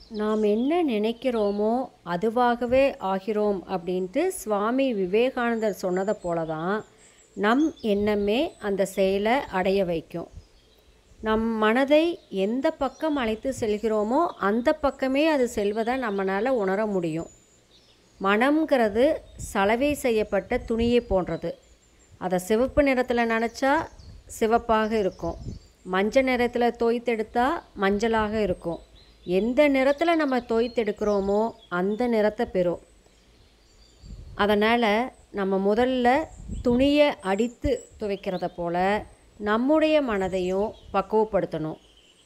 நாம் என்ன நினைக்கிறோமோ அதுவாகவே ஆகிறோம் அப்படின்ட்டு சுவாமி விவேகானந்தர் சொன்னதை போல தான் நம் எண்ணமே அந்த செயலை அடைய வைக்கும் நம் மனதை எந்த பக்கம் அழைத்து செல்கிறோமோ அந்த பக்கமே அது செல்வதை நம்மளால் உணர முடியும் மனம்ங்கிறது சலவை செய்யப்பட்ட துணியை போன்றது அதை சிவப்பு நிறத்தில் நினச்சா சிவப்பாக இருக்கும் மஞ்சள் நிறத்தில் தோய்த்தெடுத்தா மஞ்சளாக இருக்கும் எந்த நிறத்தில் நம்ம தோய்த்தெடுக்கிறோமோ அந்த நிறத்தை பெறும் அதனால் நம்ம முதல்ல துணியை அடித்து துவைக்கிறத போல் நம்முடைய மனதையும் பக்குவப்படுத்தணும்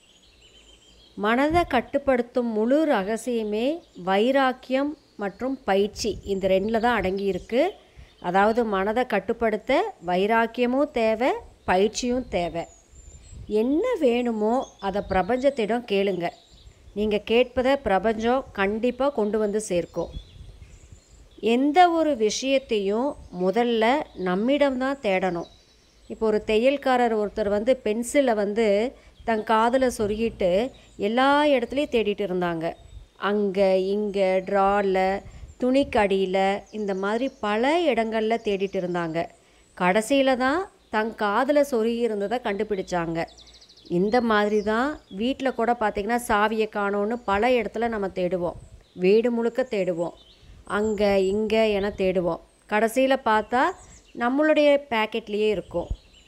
மனதை கட்டுப்படுத்தும் முழு ரகசியமே வைராக்கியம் மற்றும் பயிற்சி இந்த ரெண்டில் தான் அடங்கியிருக்கு அதாவது மனதை கட்டுப்படுத்த வைராக்கியமும் தேவை பயிற்சியும் தேவை என்ன வேணுமோ அதை பிரபஞ்சத்திடம் கேளுங்க நீங்கள் கேட்பதை பிரபஞ்சம் கண்டிப்பாக கொண்டு வந்து சேர்க்கும் எந்த ஒரு விஷயத்தையும் முதல்ல நம்மிடம்தான் தேடணும் இப்போ ஒரு தையல்காரர் ஒருத்தர் வந்து பென்சிலை வந்து தன் காதில் சொருகிட்டு எல்லா இடத்துலையும் தேடிட்டு இருந்தாங்க அங்கே இங்கே ட்ராவில் துணிக்கடியில் இந்த மாதிரி பல இடங்களில் தேடிட்டு இருந்தாங்க கடைசியில் தான் தன் காதில் சொருகி இருந்ததை கண்டுபிடிச்சாங்க இந்த மாதிரி தான் வீட்டில் கூட பார்த்திங்கன்னா சாவியை காணோன்னு பல இடத்துல நம்ம தேடுவோம் வீடு முழுக்க தேடுவோம் அங்கே இங்கே என தேடுவோம் கடைசியில் பார்த்தா நம்மளுடைய பேக்கெட்லேயே இருக்கும்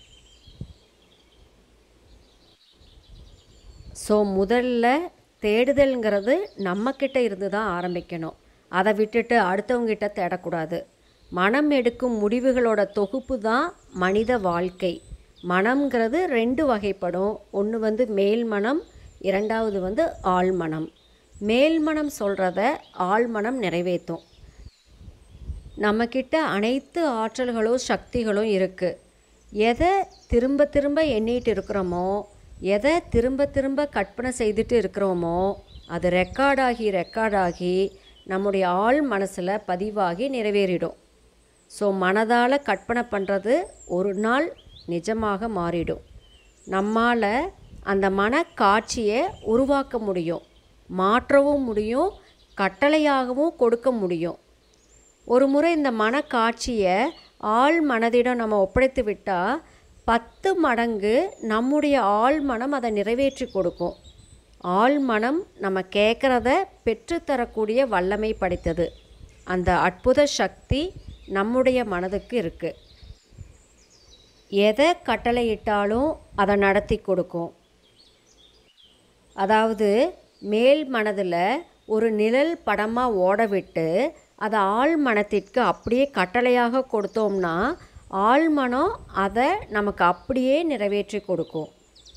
ஸோ முதல்ல தேடுதல்ங்கிறது நம்மக்கிட்ட இருந்து தான் ஆரம்பிக்கணும் அதை விட்டுட்டு அடுத்தவங்ககிட்ட தேடக்கூடாது மனம் எடுக்கும் முடிவுகளோட தொகுப்பு தான் மனித வாழ்க்கை மனம்ங்கிறது ரெண்டு வகைப்படும் ஒன்று வந்து மேல் மனம் இரண்டாவது வந்து ஆழ் மனம் மேல் மனம் சொல்கிறத ஆழ் மனம் நிறைவேற்றும் நம்மக்கிட்ட அனைத்து ஆற்றல்களும் சக்திகளும் இருக்குது எதை திரும்ப திரும்ப எண்ணிட்டு இருக்கிறோமோ எதை திரும்ப திரும்ப கற்பனை செய்துட்டு இருக்கிறோமோ அது ரெக்கார்டாகி ரெக்கார்டாகி நம்முடைய ஆள் மனசில் பதிவாகி நிறைவேறிடும் ஸோ மனதால் கற்பனை பண்ணுறது ஒரு நாள் நிஜமாக மாறிடும் நம்மால் அந்த மன காட்சியை உருவாக்க முடியும் மாற்றவும் முடியும் கட்டளையாகவும் கொடுக்க முடியும் ஒரு முறை இந்த மனக்காட்சியை ஆள் மனதிடம் நம்ம ஒப்படைத்து விட்டால் பத்து மடங்கு நம்முடைய ஆள் மனம் அதை நிறைவேற்றி கொடுக்கும் ஆள் மனம் நம்ம கேட்குறத பெற்றுத்தரக்கூடிய வல்லமை படைத்தது அந்த அற்புத சக்தி நம்முடைய மனதுக்கு இருக்குது எதை கட்டளையிட்டாலும் அதை நடத்தி கொடுக்கும் அதாவது மேல் மனதில் ஒரு நிழல் படமாக ஓட விட்டு அதை ஆள் மனத்திற்கு அப்படியே கட்டளையாக கொடுத்தோம்னா ஆள் மனம் அதை நமக்கு அப்படியே நிறைவேற்றி கொடுக்கும்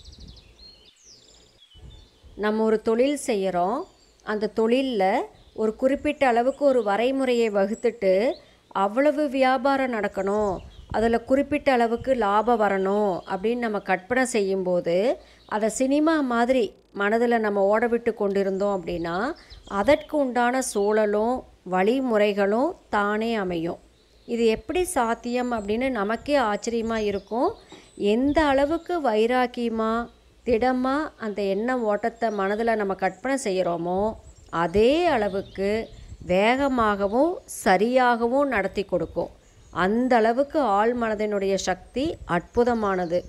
நம்ம ஒரு தொழில் செய்கிறோம் அந்த தொழிலில் ஒரு குறிப்பிட்ட அளவுக்கு ஒரு வரைமுறையை வகுத்துட்டு அவ்வளவு வியாபாரம் நடக்கணும் அதில் குறிப்பிட்ட அளவுக்கு லாபம் வரணும் அப்படின்னு நம்ம கற்பனை செய்யும்போது அதை சினிமா மாதிரி மனதில் நம்ம ஓட விட்டு கொண்டிருந்தோம் அப்படின்னா அதற்கு உண்டான சூழலும் வழிமுறைகளும் தானே அமையும் இது எப்படி சாத்தியம் அப்படின்னு நமக்கே ஆச்சரியமாக இருக்கும் எந்த அளவுக்கு வைராக்கியமாக திடமாக அந்த எண்ண ஓட்டத்தை மனதில் நம்ம கற்பனை செய்கிறோமோ அதே அளவுக்கு வேகமாகவும் சரியாகவும் நடத்தி கொடுக்கும் அந்த அளவுக்கு ஆள் மனதினுடைய சக்தி அற்புதமானது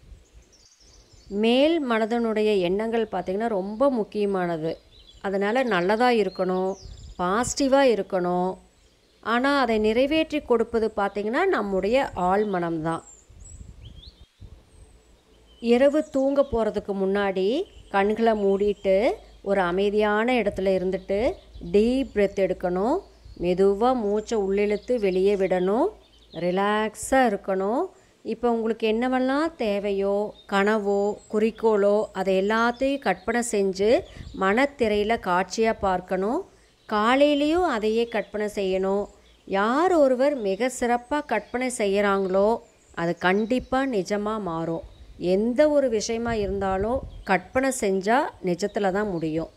மேல் மனதனுடைய எண்ணங்கள் பார்த்திங்கன்னா ரொம்ப முக்கியமானது அதனால் நல்லதாக இருக்கணும் பாசிட்டிவாக இருக்கணும் ஆனால் அதை நிறைவேற்றி கொடுப்பது பார்த்திங்கன்னா நம்முடைய ஆள் மனம்தான் இரவு தூங்க போகிறதுக்கு முன்னாடி கண்களை மூடிட்டு ஒரு அமைதியான இடத்துல இருந்துட்டு டீப் பிரெத் எடுக்கணும் மெதுவாக மூச்சை உள்ளிழுத்து வெளியே விடணும் ரிலாக்ஸாக இருக்கணும் இப்போ உங்களுக்கு என்னவெல்லாம் தேவையோ கனவோ குறிக்கோளோ அதை எல்லாத்தையும் கற்பனை செஞ்சு மனத்திரையில் காட்சியாக பார்க்கணும் காலையிலையும் அதையே கற்பனை செய்யணும் யார் ஒருவர் மிக சிறப்பாக கற்பனை செய்கிறாங்களோ அது கண்டிப்பாக நிஜமாக மாறும் எந்த ஒரு விஷயமா இருந்தாலும் கற்பனை செஞ்சால் நிஜத்தில் தான் முடியும்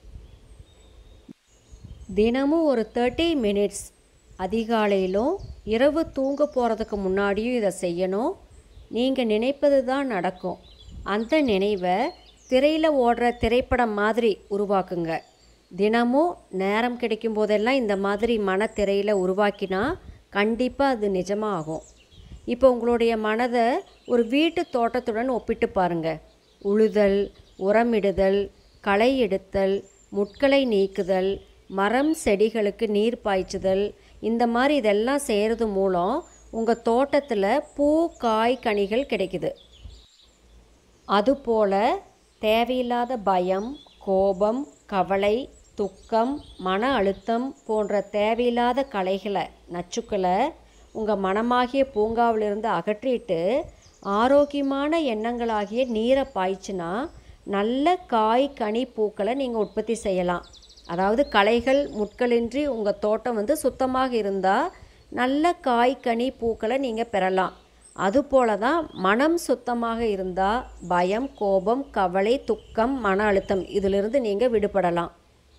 தினமும் ஒரு தேர்ட்டி மினிட்ஸ் அதிகாலையிலும் இரவு தூங்க போகிறதுக்கு முன்னாடியும் இதை செய்யணும் நீங்கள் நினைப்பது தான் நடக்கும் அந்த நினைவை திரையில் ஓடுற திரைப்படம் மாதிரி உருவாக்குங்க தினமும் நேரம் கிடைக்கும் போதெல்லாம் இந்த மாதிரி மனத்திரையில் உருவாக்கினா கண்டிப்பாக அது நிஜமாகும் இப்போ உங்களுடைய மனதை ஒரு வீட்டு தோட்டத்துடன் ஒப்பிட்டு பாருங்க உழுதல் உரமிடுதல் களை எடுத்தல் முட்களை நீக்குதல் மரம் செடிகளுக்கு நீர் பாய்ச்சுதல் இந்த மாதிரி இதெல்லாம் செய்கிறது மூலம் உங்கள் தோட்டத்தில் பூ காய் கனிகள் கிடைக்குது அதுபோல தேவையில்லாத பயம் கோபம் கவலை துக்கம் மன அழுத்தம் போன்ற தேவையில்லாத கலைகளை நச்சுக்களை உங்கள் மனமாகிய பூங்காவிலிருந்து அகற்றிட்டு ஆரோக்கியமான எண்ணங்களாகிய நீரை பாய்ச்சினா நல்ல காய் கனி பூக்களை நீங்கள் உற்பத்தி செய்யலாம் அதாவது களைகள் முட்களின்றி உங்கள் தோட்டம் வந்து சுத்தமாக இருந்தால் நல்ல காய் கனி பூக்களை நீங்கள் பெறலாம் அதுபோல தான் மனம் சுத்தமாக இருந்தால் பயம் கோபம் கவலை துக்கம் மன அழுத்தம் இதிலிருந்து நீங்கள் விடுபடலாம்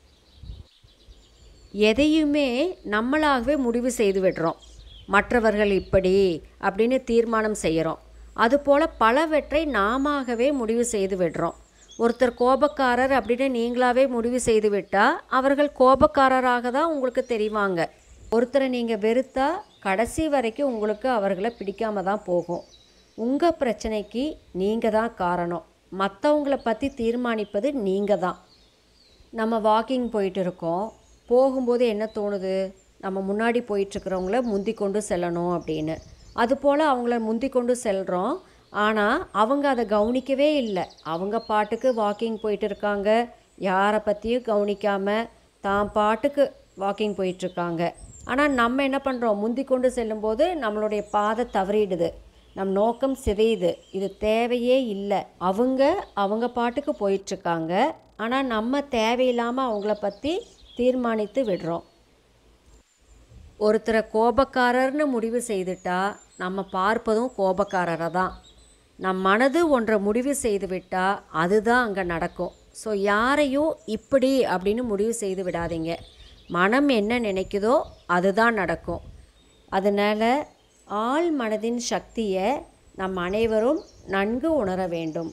எதையுமே நம்மளாகவே முடிவு செய்து விடுறோம் மற்றவர்கள் இப்படி அப்படின்னு தீர்மானம் செய்கிறோம் அதுபோல் பலவற்றை நாமவே முடிவு செய்து விடுறோம் ஒருத்தர் கோபக்காரர் அப்படின்னு நீங்களாவே முடிவு செய்து விட்டால் அவர்கள் கோபக்காரராக தான் உங்களுக்கு தெரிவாங்க ஒருத்தரை நீங்கள் வெறுத்தா கடைசி வரைக்கும் உங்களுக்கு அவர்களை பிடிக்காம தான் போகும் உங்கள் பிரச்சனைக்கு நீங்கள் தான் காரணம் மற்றவங்கள பற்றி தீர்மானிப்பது நீங்கள் தான் நம்ம வாக்கிங் போயிட்டு இருக்கோம் போகும்போது என்ன தோணுது நம்ம முன்னாடி போயிட்டுருக்கிறவங்கள முந்தி கொண்டு செல்லணும் அப்படின்னு அதுபோல் அவங்கள முந்தி கொண்டு செல்கிறோம் ஆனால் அவங்க அதை கவனிக்கவே இல்லை அவங்க பாட்டுக்கு வாக்கிங் போயிட்டு இருக்காங்க யாரை பற்றியும் கவனிக்காமல் தான் பாட்டுக்கு வாக்கிங் போயிட்டுருக்காங்க ஆனால் நம்ம என்ன பண்ணுறோம் முந்தி கொண்டு செல்லும்போது நம்மளுடைய பாதை தவறிடுது நம் நோக்கம் சிதையுது இது தேவையே இல்லை அவங்க அவங்க பாட்டுக்கு போயிட்டுருக்காங்க ஆனால் நம்ம தேவையில்லாமல் அவங்கள பற்றி தீர்மானித்து விடுறோம் ஒருத்தரை கோபக்காரர்னு முடிவு செய்துட்டா நம்ம பார்ப்பதும் கோபக்காரரை தான் நம் மனது ஒன்றை முடிவு செய்து விட்டால் அதுதான் அங்கே நடக்கும் ஸோ யாரையும் இப்படி அப்படின்னு முடிவு செய்து விடாதீங்க மனம் என்ன நினைக்குதோ அதுதான் நடக்கும் அதனால் ஆள் மனதின் சக்தியை நம் அனைவரும் நன்கு உணர வேண்டும்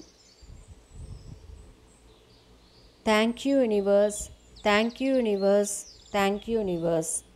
thank you universe thank you universe thank you universe